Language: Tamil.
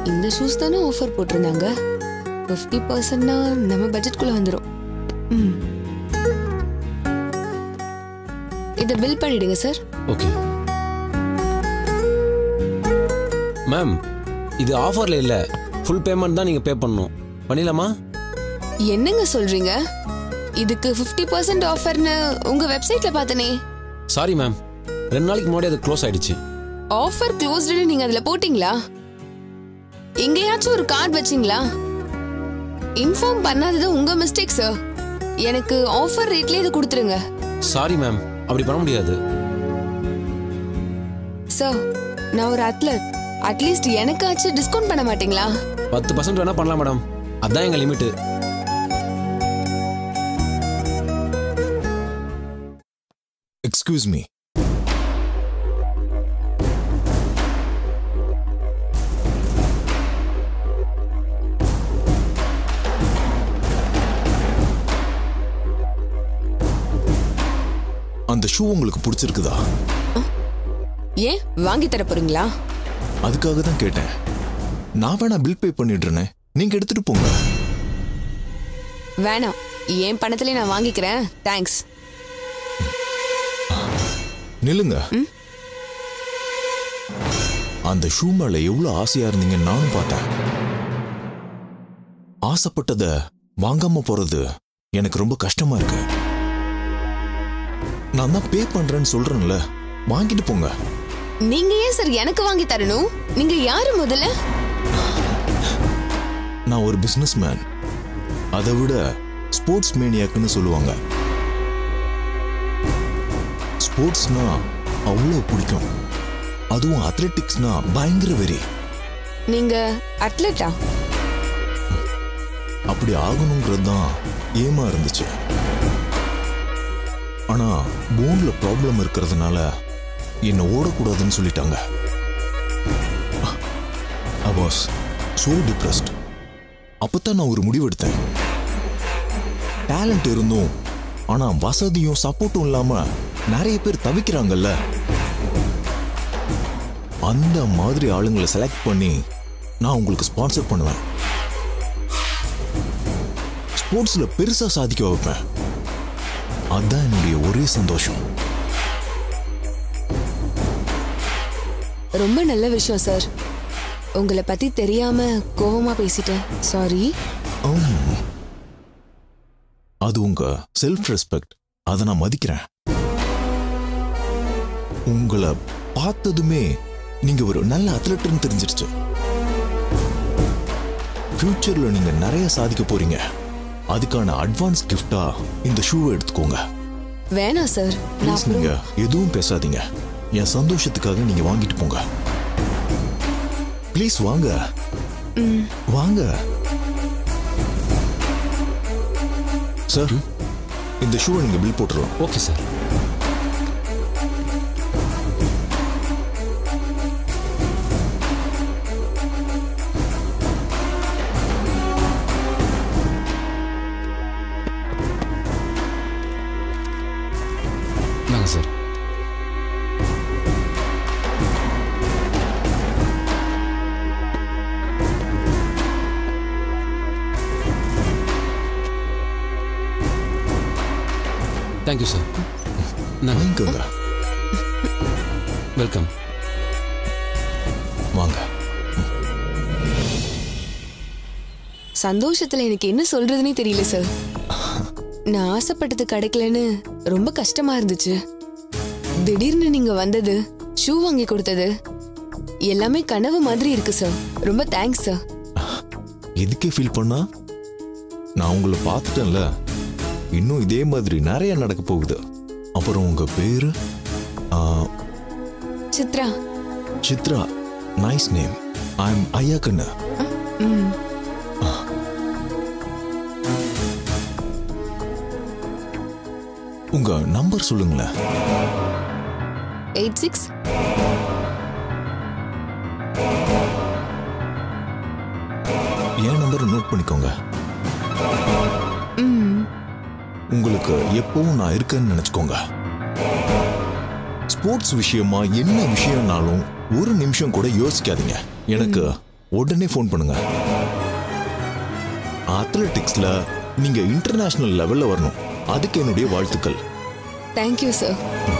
இந்த ஷூஸ் தானே ஆஃபர் போட்டிருந்தாங்க ஃபிஃப்டி பர்சன்ட்னா நம்ம பட்ஜெட்குள்ள வந்துடும் ம் இதை பில் பண்ணிடுங்க சார் ஓகே மேம் இது ஆஃபரில் இல்லை ஃபுல் பேமெண்ட் தான் நீங்கள் பே பண்ணணும் பண்ணிடலாமா என்னங்க சொல்றீங்க இதுக்கு ஃபிஃப்டி பர்சன்ட் ஆஃபர்னு உங்க வெப்சைட்ல பார்த்தனே சாரி மேம் ரெண்டு நாளைக்கு முன்னாடி அது க்ளோஸ் ஆயிடுச்சு ஆஃபர் க்ளோஸ்டு நீங்க அதுல போட்டீங்களா எங்கேயாச்சும் ஒரு கார்டு வச்சீங்களா இன்ஃபார்ம் பண்ணாதது உங்க மிஸ்டேக் சார் எனக்கு ஆஃபர் ரேட்லயே இது கொடுத்துருங்க சாரி மேம் அப்படி பண்ண முடியாது சார் நான் ஒரு அத்லட் அட்லீஸ்ட் எனக்காச்சும் டிஸ்கவுண்ட் பண்ண மாட்டீங்களா பத்து பர்சன்ட் வேணால் பண்ணலாம் மேடம் அதான் எங்கள் லிமிட்டு எக்ஸ்கியூஸ் மீ அந்த ஷூ உங்களுக்கு பிடிச்சிருக்குதா ஏன் வாங்கி தர போறீங்களா அதுக்காக தான் கேட்டேன் நான் வேணா பில் பே பண்ணிடுறேனே நீங்க எடுத்துட்டு போங்க வேணாம் என் பணத்திலே நான் வாங்கிக்கிறேன் தேங்க்ஸ் நில்லுங்க அந்த ஷூ மேல எவ்வளவு ஆசையா இருந்தீங்கன்னு நானும் பார்த்தேன் ஆசைப்பட்டத வாங்காம போறது எனக்கு ரொம்ப கஷ்டமா இருக்கு நான் தான் பே பண்றேன்னு சொல்றேன்ல வாங்கிட்டு போங்க நீங்க ஏன் சார் எனக்கு வாங்கி தரணும் நீங்க யாரு முதல்ல நான் ஒரு பிசினஸ் மேன் அதை விட ஸ்போர்ட்ஸ் மேனியாக்குன்னு சொல்லுவாங்க ஸ்போர்ட்ஸ்னா அவ்வளோ பிடிக்கும் அதுவும் அத்லெட்டிக்ஸ்னா பயங்கர வெறி நீங்க அத்லட்டா அப்படி ஆகணுங்கிறது தான் ஏமா இருந்துச்சு ஆனா போன்ல ப்ராப்ளம் இருக்கிறதுனால என்னை ஓடக்கூடாதுன்னு சொல்லிட்டாங்க ஐ வாஸ் so டிப்ரெஸ்ட் அப்பதான் நான் ஒரு முடிவெடுத்தேன் டேலண்ட் இருந்தும் ஆனா வசதியும் சப்போர்ட்டும் இல்லாம நிறைய பேர் தவிக்கிறாங்கல்ல அந்த மாதிரி ஆளுங்களை செலக்ட் பண்ணி நான் உங்களுக்கு ஸ்பான்சர் பண்ணுவேன் ஸ்போர்ட்ஸ்ல பெருசா சாதிக்க வைப்பேன் அதான் என்னுடைய ஒரே சந்தோஷம் ரொம்ப நல்ல விஷயம் சார் உங்களை பத்தி தெரியாம கோவமா பேசிட்டேன் சாரி ஆம். அது உங்க செல்ஃப் ரெஸ்பெக்ட் அதை நான் மதிக்கிறேன் உங்களை பார்த்ததுமே நீங்க ஒரு நல்ல அத்லட்னு தெரிஞ்சிருச்சு ஃபியூச்சர்ல நீங்க நிறைய சாதிக்க போறீங்க அதுக்கான அட்வான்ஸ் கிஃப்டா இந்த ஷூவை எடுத்துக்கோங்க வேணாம் சார் நான் ப்ளீஸ் அப்புறம் நீங்க எதுவும் பேசாதீங்க என் சந்தோஷத்துக்காக நீங்க வாங்கிட்டு போங்க ப்ளீஸ் வாங்க வாங்க சார் இந்த ஷூவை நீங்க பில் போட்டுருலாம் ஓகே சார் நாங்கள் சார் தேங்க்யூ சார் நாங்கள் வாங்கிக்கோங்க வெல்கம் வாங்க சந்தோஷத்துல எனக்கு என்ன சொல்றதுனே தெரியல சார் நான் ஆசைப்பட்டது கிடைக்கலன்னு ரொம்ப கஷ்டமா இருந்துச்சு திடீர்னு நீங்க வந்தது ஷூ வாங்கி கொடுத்தது எல்லாமே கனவு மாதிரி இருக்கு சார் ரொம்ப தேங்க்ஸ் சார் எதுக்கே ஃபீல் பண்ணா நான் உங்களை பார்த்துட்டேன்ல இன்னும் இதே மாதிரி நிறைய நடக்க போகுது அப்புறம் உங்க பேரு ஆ, Chitra Chitra nice name I am ஐயா கண்ணு ம் உங்க நம்பர் சொல்லுங்களேன் எயிட் சிக்ஸ் என் நம்பரை நோட் பண்ணிக்கோங்க ம் உங்களுக்கு எப்பவும் நான் இருக்கேன்னு நினைச்சுக்கோங்க ஸ்போர்ட்ஸ் விஷயமா என்ன விஷயம்னாலும் ஒரு நிமிஷம் கூட யோசிக்காதீங்க எனக்கு உடனே ஃபோன் பண்ணுங்க அத்லெட்டிக்ஸ்ல நீங்க இன்டர்நேஷனல் லெவல்ல வரணும் அதுக்கு என்னுடைய வாழ்த்துக்கள் தேங்க்யூ சார்